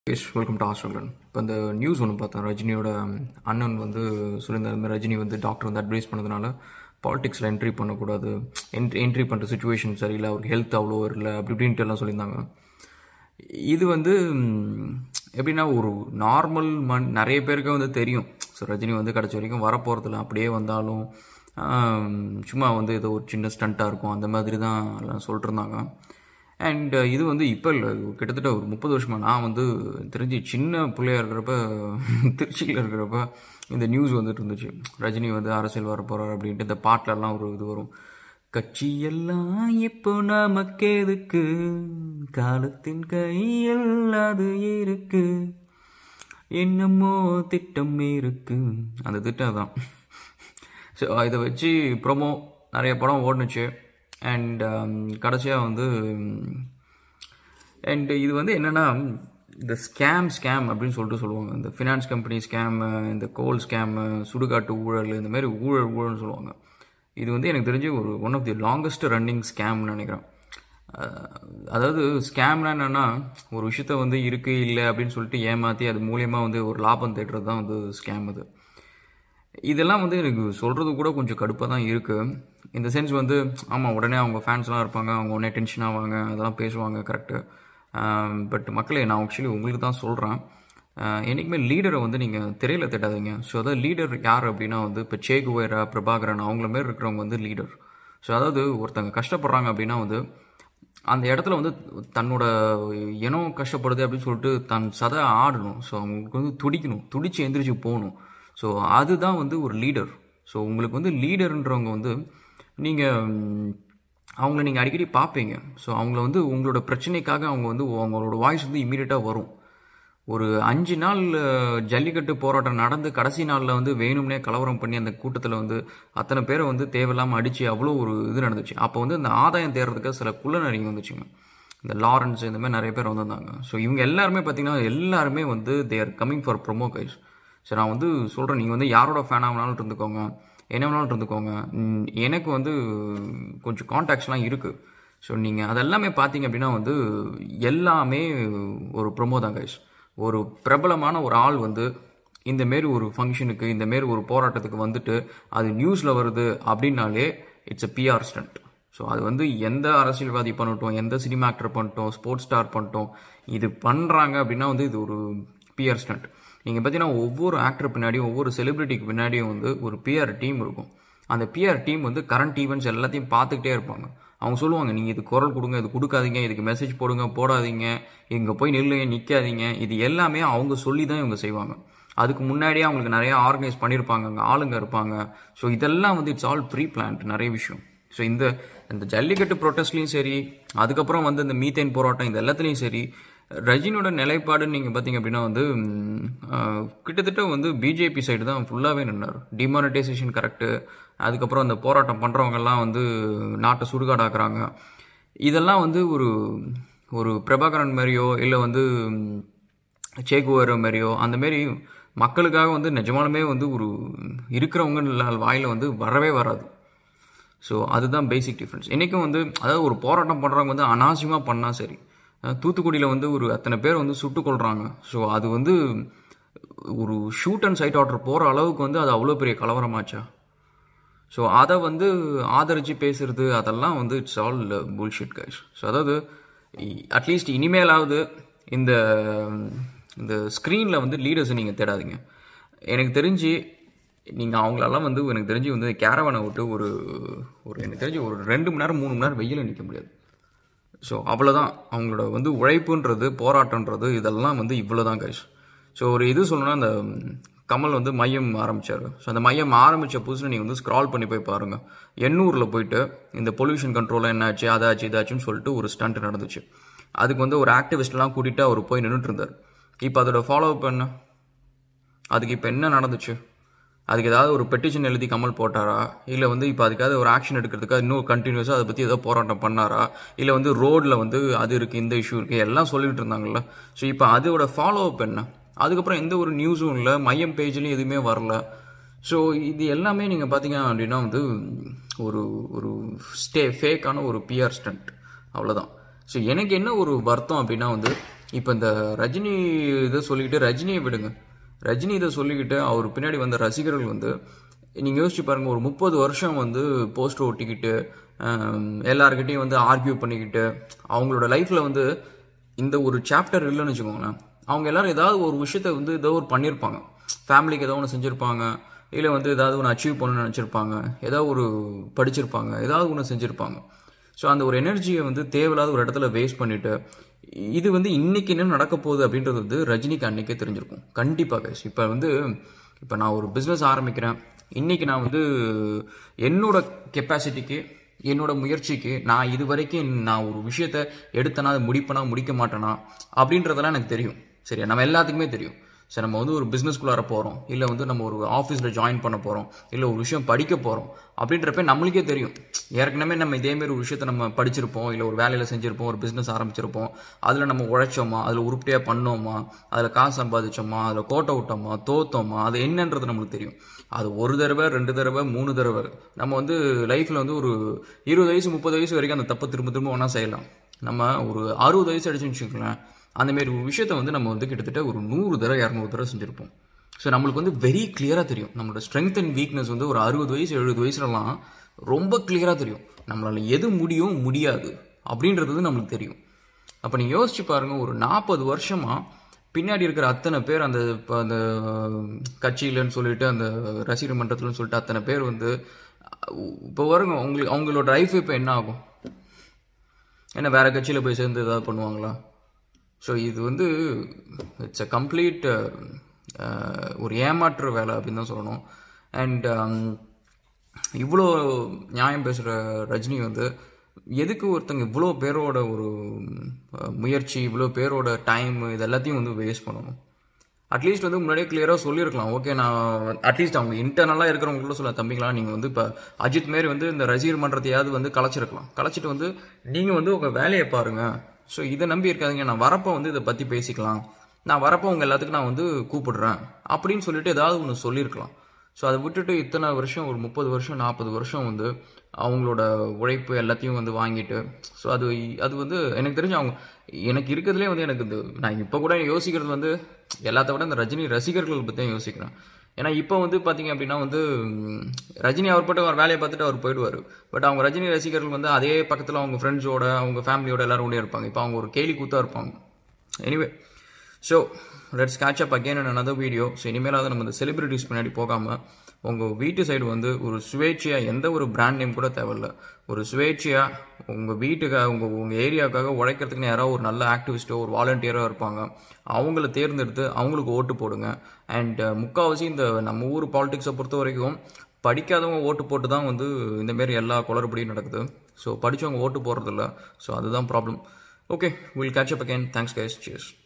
yes welcome to Australian இப்போ இந்த news ஒன்று பார்த்தேன் ரஜினியோட அண்ணன் வந்து சொல்லியிருந்தார் இந்த மாதிரி ரஜினி வந்து டாக்டர் வந்து அட்வைஸ் பண்ணதுனால பாலிடிக்ஸில் என்ட்ரி பண்ணக்கூடாது என்ட்ரி என்ட்ரி பண்ணுற சுச்சுவேஷன் சரியில்லை அவருக்கு ஹெல்த் அவ்வளோ இல்லை அப்படி இப்படின்ட்டு எல்லாம் சொல்லியிருந்தாங்க இது வந்து ம், எப்படின்னா ஒரு நார்மல் மன் நிறைய பேருக்கு வந்து தெரியும் ஸோ ரஜினி வந்து கடைசி வரைக்கும் வரப்போகிறதில்ல அப்படியே வந்தாலும் ஆம், சும்மா வந்து ஏதோ ஒரு சின்ன ஸ்டண்ட்டாக இருக்கும் அந்த மாதிரி தான் எல்லாம் சொல்லிட்டு இருந்தாங்க அண்ட் இது வந்து இப்போ இல்லை கிட்டத்தட்ட ஒரு முப்பது வருஷமாக நான் வந்து தெரிஞ்சு சின்ன பிள்ளையா இருக்கிறப்ப திருச்சியில் இருக்கிறப்ப இந்த நியூஸ் வந்துட்டு இருந்துச்சு ரஜினி வந்து அரசியல் வர போகிறார் அப்படின்ட்டு இந்த பாட்டிலெல்லாம் ஒரு இது வரும் கட்சியெல்லாம் இப்போ நமக்கு எதுக்கு காலத்தின் கையில் அது இருக்கு என்னமோ திட்டம் இருக்கு அந்த திட்டம் தான் ஸோ இதை வச்சு ப்ரோமோ நிறைய படம் ஓடுனுச்சு அண்ட் கடைசியாக வந்து அண்ட் இது வந்து என்னென்னா இந்த ஸ்கேம் ஸ்கேம் அப்படின்னு சொல்லிட்டு சொல்லுவாங்க இந்த ஃபினான்ஸ் கம்பெனி ஸ்கேமு இந்த கோல் ஸ்கேமு சுடுகாட்டு ஊழல் இந்த மாதிரி ஊழல் ஊழல்னு சொல்லுவாங்க இது வந்து எனக்கு தெரிஞ்சு ஒரு one of the longest running ஸ்கேம்னு நினைக்கிறேன் அஹ், அதாவது ஸ்கேம்னா என்னென்னா ஒரு விஷயத்த வந்து இருக்குது இல்லை அப்படின்னு சொல்லிட்டு ஏமாற்றி அது மூலியமாக வந்து ஒரு லாபம் தேடுறது தான் வந்து ஸ்கேம் அது இதெல்லாம் வந்து எனக்கு சொல்கிறது கூட கொஞ்சம் கடுப்பாக தான் இருக்குது இந்த சென்ஸ் வந்து ஆமாம் உடனே அவங்க ஃபேன்ஸ்லாம் இருப்பாங்க அவங்க உடனே டென்ஷன் ஆவாங்க அதெல்லாம் பேசுவாங்க கரெக்டு பட் மக்களே நான் ஆக்சுவலி உங்களுக்கு தான் சொல்கிறேன் என்றைக்குமே லீடரை வந்து நீங்கள் திரையில தேடாதீங்க ஸோ அதாவது லீடர் யார் அப்படின்னா வந்து இப்போ சேகுவேரா பிரபாகரன் அவங்கள மாரி இருக்கிறவங்க வந்து லீடர் ஸோ அதாவது ஒருத்தங்க கஷ்டப்படுறாங்க அப்படின்னா வந்து அந்த இடத்துல வந்து தன்னோட இனம் கஷ்டப்படுது அப்படின்னு சொல்லிட்டு தன் சதை ஆடணும் ஸோ அவங்களுக்கு வந்து துடிக்கணும் துடிச்சு எந்திரிச்சு போகணும் ஸோ அதுதான் வந்து ஒரு லீடர் ஸோ உங்களுக்கு வந்து லீடர்ன்றவங்க வந்து நீங்கள் அவங்கள நீங்கள் அடிக்கடி பார்ப்பீங்க ஸோ அவங்கள வந்து உங்களோட பிரச்சனைக்காக அவங்க வந்து அவங்களோட வாய்ஸ் வந்து இமீடியட்டாக வரும் ஒரு அஞ்சு நாள் அஹ், ஜல்லிக்கட்டு போராட்டம் நடந்து கடைசி நாளில் வந்து வேணும்னே கலவரம் பண்ணி அந்த கூட்டத்தில் வந்து அத்தனை பேரை வந்து தேவையில்லாமல் அடித்து அவ்வளோ ஒரு இது நடந்துச்சு அப்போ வந்து இந்த ஆதாயம் தேடுறதுக்கு சில குள்ளநரிங்க வந்துச்சுங்க இந்த லாரன்ஸ் இந்த மாதிரி நிறைய பேர் வந்திருந்தாங்க ஸோ இவங்க எல்லாருமே பார்த்தீங்கன்னா எல்லாருமே வந்து they are coming for promo guys so நான் வந்து சொல்கிறேன் நீங்கள் வந்து யாரோட ஃபேனாக வேணாலும் இருந்துக்கோங்க என்ன வேணாலும் இருந்துக்கோங்க ம், எனக்கு வந்து கொஞ்சம் கான்டாக்ட்ஸ்லாம் இருக்குது ஸோ நீங்கள் அதெல்லாமே பார்த்தீங்க அப்படின்னா வந்து எல்லாமே ஒரு ப்ரொமோ தான் கைஸ் ஒரு பிரபலமான ஒரு ஆள் வந்து இந்த மாரி ஒரு ஃபங்க்ஷனுக்கு இந்த மாரி ஒரு போராட்டத்துக்கு வந்துட்டு அது நியூஸில் வருது அப்படின்னாலே it's a PR stunt so அது வந்து எந்த அரசியல்வாதி பண்ணட்டும் எந்த சினிமா ஆக்டர் பண்ணட்டும் ஸ்போர்ட்ஸ் ஸ்டார் பண்ணட்டும் இது பண்ணுறாங்க அப்படின்னா வந்து இது ஒரு பிஆர் ஸ்டண்ட் நீங்கள் பார்த்தீங்கன்னா ஒவ்வொரு ஆக்டர் பின்னாடியும் ஒவ்வொரு செலிபிரிட்டிக்கு பின்னாடியும் வந்து ஒரு பிஆர் டீம் இருக்கும் அந்த பிஆர் டீம் வந்து கரண்ட் ஈவெண்ட்ஸ் எல்லாத்தையும் பார்த்துக்கிட்டே இருப்பாங்க அவங்க சொல்லுவாங்க நீங்கள் இது குரல் கொடுங்க இது கொடுக்காதீங்க இதுக்கு மெசேஜ் போடுங்க போடாதீங்க இங்கே போய் நில்லுங்க நிற்காதீங்க இது எல்லாமே அவங்க சொல்லி தான் இவங்க செய்வாங்க அதுக்கு முன்னாடியே அவங்களுக்கு நிறைய ஆர்கனைஸ் பண்ணியிருப்பாங்க அங்கே ஆளுங்க இருப்பாங்க ஸோ இதெல்லாம் வந்து இட்ஸ் ஆல் ப்ரீ பிளான்ட் நிறைய விஷயம் ஸோ இந்த இந்த ஜல்லிக்கட்டு ப்ரொட்டஸ்ட்லையும் சரி அதுக்கப்புறம் வந்து இந்த மீத்தேன் போராட்டம் இது எல்லாத்துலேயும் சரி ரஜினியோட நிலைப்பாடுன்னு நீங்கள் பார்த்தீங்க அப்படின்னா வந்து ம், ஆஹ், கிட்டத்தட்ட வந்து பிஜேபி சைடு தான் ஃபுல்லாகவே நின்னார் டிமானிட்டைசேஷன் கரெக்டு அதுக்கப்புறம் அந்த போராட்டம் பண்ணுறவங்கெல்லாம் வந்து நாட்டை சுடுகாடாக்குறாங்க இதெல்லாம் வந்து ஒரு ஒரு பிரபாகரன் மாதிரியோ இல்லை வந்து ம், சேகுவேரோ மாதிரியோ அந்த மாரி மக்களுக்காக வந்து நிஜமாலுமே வந்து ஒரு இருக்கிறவங்க வாயில் வந்து வரவே வராது ஸோ அதுதான் பேசிக் டிஃப்ரென்ஸ் என்றைக்கும் வந்து அதாவது ஒரு போராட்டம் பண்ணுறவங்க வந்து அனாவசியமாக பண்ணால் சரி அஹ் தூத்துக்குடியில் வந்து ஒரு அத்தனை பேர் வந்து சுட்டுக் கொள்றாங்க ஸோ அது வந்து ஒரு ஷூட் அண்ட் சைட் ஆர்டர் போகிற அளவுக்கு வந்து அது அவ்வளோ பெரிய கலவரமாச்சா ஸோ அதை வந்து ஆதரித்து பேசுறது அதெல்லாம் வந்து it's all bullshit guys so அதாவது அட்லீஸ்ட் இனிமேலாவது இந்த இந்த ஸ்க்ரீனில் வந்து லீடர்ஸை நீங்கள் தேடாதீங்க எனக்கு தெரிஞ்சு நீங்கள் அவங்களெல்லாம் வந்து எனக்கு தெரிஞ்சு வந்து கேரவனை விட்டு ஒரு ஒரு எனக்கு தெரிஞ்சு ஒரு ரெண்டு மணி நேரம் மூணு மணி நேரம் வெயில நிற்க முடியாது ஸோ அவ்வளோதான் அவங்களோட வந்து உழைப்புன்றது போராட்டன்றது இதெல்லாம் வந்து இவ்வளோ தான் கைஸ் ஸோ ஒரு இது சொல்லணும்னா அந்த ம், கமல் வந்து மையம் ஆரம்பிச்சாரு ஸோ அந்த மையம் ஆரம்பித்த புதுசில் நீங்கள் வந்து ஸ்க்ரால் பண்ணி போய் பாருங்கள் எண்ணூரில் போயிட்டு இந்த பொல்யூஷன் கண்ட்ரோலில் என்னாச்சு அதாச்சு இதாச்சுன்னு சொல்லிட்டு ஒரு ஸ்டண்ட் நடந்துச்சு அதுக்கு வந்து ஒரு ஆக்டிவிஸ்ட்லாம் கூட்டிகிட்டு அவர் போய் நின்றுட்டு இருந்தார் இப்போ அதோட ஃபாலோ அப் என்ன அதுக்கு இப்போ என்ன நடந்துச்சு அதுக்கு ஏதாவது ஒரு பெட்டிஷன் எழுதி கமல் போட்டாரா இல்லை வந்து இப்போ அதுக்காவது ஒரு ஆக்ஷன் எடுக்கிறதுக்காக இன்னும் கண்டினியூஸாக அதை பற்றி ஏதோ போராட்டம் பண்ணாரா இல்லை வந்து ரோட்டில் வந்து அது இருக்குது இந்த இஷ்யூ இருக்குது எல்லாம் சொல்லிட்டு இருந்தாங்கல்ல ஸோ இப்போ அதோட ஃபாலோ அப் என்ன அதுக்கப்புறம் எந்த ஒரு நியூஸும் இல்லை மையம் பேஜ்லேயும் எதுவுமே வரல ஸோ இது எல்லாமே நீங்கள் பார்த்தீங்க அப்படின்னா வந்து ஒரு ஒரு ஸ்டே ஃபேக்கான ஒரு பிஆர் ஸ்டண்ட் அவ்வளோதான் ஸோ எனக்கு என்ன ஒரு வருத்தம் அப்படின்னா வந்து இப்போ இந்த ரஜினி இதை சொல்லிக்கிட்டு ரஜினியை விடுங்க ரஜினி இதை சொல்லிக்கிட்டு அவர் பின்னாடி வந்த ரசிகர்கள் வந்து நீங்கள் யோசிச்சு பாருங்க ஒரு முப்பது வருஷம் வந்து போஸ்டர் ஒட்டிக்கிட்டு ஆம், எல்லார்கிட்டயும் வந்து ஆர்கியூ பண்ணிக்கிட்டு அவங்களோட லைஃப்பில் வந்து இந்த ஒரு சாப்டர் இல்லைன்னு வச்சுக்கோங்களேன் அவங்க எல்லாரும் ஏதாவது ஒரு விஷயத்த வந்து ஏதோ ஒரு பண்ணியிருப்பாங்க ஃபேமிலிக்கு ஏதோ ஒன்று செஞ்சுருப்பாங்க இல்லை வந்து ஏதாவது ஒன்று அச்சீவ் பண்ணணும்னு நினச்சிருப்பாங்க ஏதாவது ஒரு படிச்சிருப்பாங்க ஏதாவது ஒன்று செஞ்சுருப்பாங்க ஸோ அந்த ஒரு எனர்ஜியை வந்து தேவையில்லாத ஒரு இடத்துல வேஸ்ட் பண்ணிட்டு இது வந்து இன்னைக்கு என்ன நடக்க போகுது அப்படின்றது வந்து ரஜினிக்கு அன்னைக்கே தெரிஞ்சிருக்கும் கண்டிப்பாக கைஸ் இப்போ வந்து இப்போ நான் ஒரு பிஸ்னஸ் ஆரம்பிக்கிறேன் இன்னைக்கு நான் வந்து என்னோட கெப்பாசிட்டிக்கு என்னோட முயற்சிக்கு நான் இது வரைக்கும் நான் ஒரு விஷயத்த எடுத்தேனா அதை முடிப்பேனா முடிக்க மாட்டேனா அப்படின்றதெல்லாம் எனக்கு தெரியும் சரியா நம்ம எல்லாத்துக்குமே தெரியும் சரி நம்ம வந்து ஒரு பிஸ்னஸ்குள்ளார போகிறோம் இல்லை வந்து நம்ம ஒரு ஆஃபீஸில் ஜாயின் பண்ண போகிறோம் இல்லை ஒரு விஷயம் படிக்க போகிறோம் அப்படின்றப்ப நம்மளுக்கே தெரியும் ஏற்கனவே நம்ம இதேமாரி ஒரு விஷயத்த நம்ம படிச்சிருப்போம் இல்லை ஒரு வேலையில் செஞ்சுருப்போம் ஒரு பிஸ்னஸ் ஆரம்பிச்சிருப்போம் அதில் நம்ம உழைச்சோமா அதில் உருப்படியாக பண்ணோமா அதில் காசு சம்பாதிச்சோமா அதில் கோட்டை விட்டோமா தோத்தோமா அது என்னன்றது நம்மளுக்கு தெரியும் அது ஒரு தடவை ரெண்டு தடவை மூணு தடவை நம்ம வந்து லைஃப்பில் வந்து ஒரு இருபது வயசு முப்பது வயசு வரைக்கும் அந்த தப்பை திரும்ப திரும்ப ஒன்றா செய்யலாம் நம்ம ஒரு அறுபது வயசு அடிச்சுன்னு வச்சுக்கோங்களேன் அந்த மாதிரி ஒரு விஷயத்தை வந்து நம்ம வந்து கிட்டத்தட்ட ஒரு நூறு தடவை இரநூறு தடவை செஞ்சுருப்போம் ஸோ நம்மளுக்கு வந்து வெரி கிளியராக தெரியும் நம்மளோட ஸ்ட்ரென்த் அண்ட் வீக்னஸ் வந்து ஒரு அறுபது வயசு எழுபது வயசுலலாம் ரொம்ப கிளியராக தெரியும் நம்மளால் எது முடியும் முடியாது அப்படின்றது வந்து நம்மளுக்கு தெரியும் அப்போ நீங்கள் யோசிச்சு பாருங்க ஒரு நாற்பது வருஷமா பின்னாடி இருக்கிற அத்தனை பேர் அந்த இப்போ அந்த கட்சியிலன்னு சொல்லிட்டு அந்த ரசிகர் மன்றத்துலன்னு சொல்லிட்டு அத்தனை பேர் வந்து இப்போ வருங்க உங்களுக்கு அவங்களோட லைஃப் இப்போ என்ன ஆகும் என்ன வேற கட்சியில் போய் சேர்ந்து ஏதாவது பண்ணுவாங்களா ஸோ இது வந்து இட்ஸ் அ கம்ப்ளீட் ஒரு ஏமாற்று வேலை அப்படின்னு தான் சொல்லணும் அண்ட் இவ்வளோ நியாயம் பேசுகிற ரஜினி வந்து எதுக்கு ஒருத்தங்க இவ்வளோ பேரோட ஒரு அஹ், முயற்சி இவ்வளோ பேரோட டைம் இது எல்லாத்தையும் வந்து வேஸ்ட் பண்ணணும் அட்லீஸ்ட் வந்து முன்னாடியே கிளியராக சொல்லியிருக்கலாம் ஓகே நான் அட்லீஸ்ட் அவங்க இன்டர்னலாக இருக்கிறவங்களும் சொல்ல தம்பிங்களா நீங்கள் வந்து இப்போ அஜித் மாரி வந்து இந்த ரசிகர் மன்றத்தையாவது வந்து கலைச்சிருக்கலாம் கலைச்சிட்டு வந்து நீங்கள் வந்து உங்கள் வேலையை பாருங்கள் ஸோ இதை நம்பி இருக்காதீங்க நான் வரப்போ வந்து இதை பற்றி பேசிக்கலாம் நான் வரப்போ உங்கள் எல்லாத்துக்கும் நான் வந்து கூப்பிடுறேன் அப்படின்னு சொல்லிட்டு ஏதாவது ஒன்று சொல்லியிருக்கலாம் ஸோ அதை விட்டுட்டு இத்தனை வருஷம் ஒரு முப்பது வருஷம் நாற்பது வருஷம் வந்து அவங்களோட உழைப்பு எல்லாத்தையும் வந்து வாங்கிட்டு ஸோ அது அது வந்து எனக்கு தெரிஞ்சு அவங்க எனக்கு இருக்கிறதுலே வந்து எனக்கு இது நான் இப்போ கூட யோசிக்கிறது வந்து எல்லாத்த விட இந்த ரஜினி ரசிகர்கள் பற்றி தான் யோசிக்கிறேன் ஏன்னா இப்போ வந்து பார்த்தீங்க அப்படின்னா வந்து ம், ரஜினி அவர் போட்டு அவர் வேலையை பார்த்துட்டு அவர் போயிடுவார் பட் அவங்க ரஜினி ரசிகர்கள் வந்து அதே பக்கத்தில் அவங்க ஃப்ரெண்ட்ஸோட அவங்க ஃபேமிலியோட எல்லாரும் கூட இருப்பாங்க இப்போ அவங்க ஒரு கேலி கூத்தா இருப்பாங்க anyway so let's catch up again and another video so இனிமேலாவது நம்ம இந்த செலிபிரிட்டிஸ் பின்னாடி போகாமல் உங்கள் வீட்டு சைடு வந்து ஒரு சுவேட்சையாக எந்த ஒரு பிராண்ட் நேம் கூட தேவையில்ல ஒரு சுவேட்சையாக உங்கள் வீட்டுக்காக உங்கள் உங்கள் ஏரியாவுக்காக உழைக்கிறதுக்குன்னு யாராவது ஒரு நல்ல ஆக்டிவிஸ்ட்டோ ஒரு வாலண்டியரோ இருப்பாங்க அவங்கள தேர்ந்தெடுத்து அவங்களுக்கு ஓட்டு போடுங்க அண்ட் முக்கால்வாசி இந்த நம்ம ஊர் பாலிடிக்ஸை பொறுத்த வரைக்கும் படிக்காதவங்க ஓட்டு போட்டு தான் வந்து இந்த மாதிரி எல்லா குளறுபடியும் நடக்குது ஸோ படித்தவங்க ஓட்டு போடுறதில்ல ஸோ அதுதான் problem okay will catch up again thanks guys cheers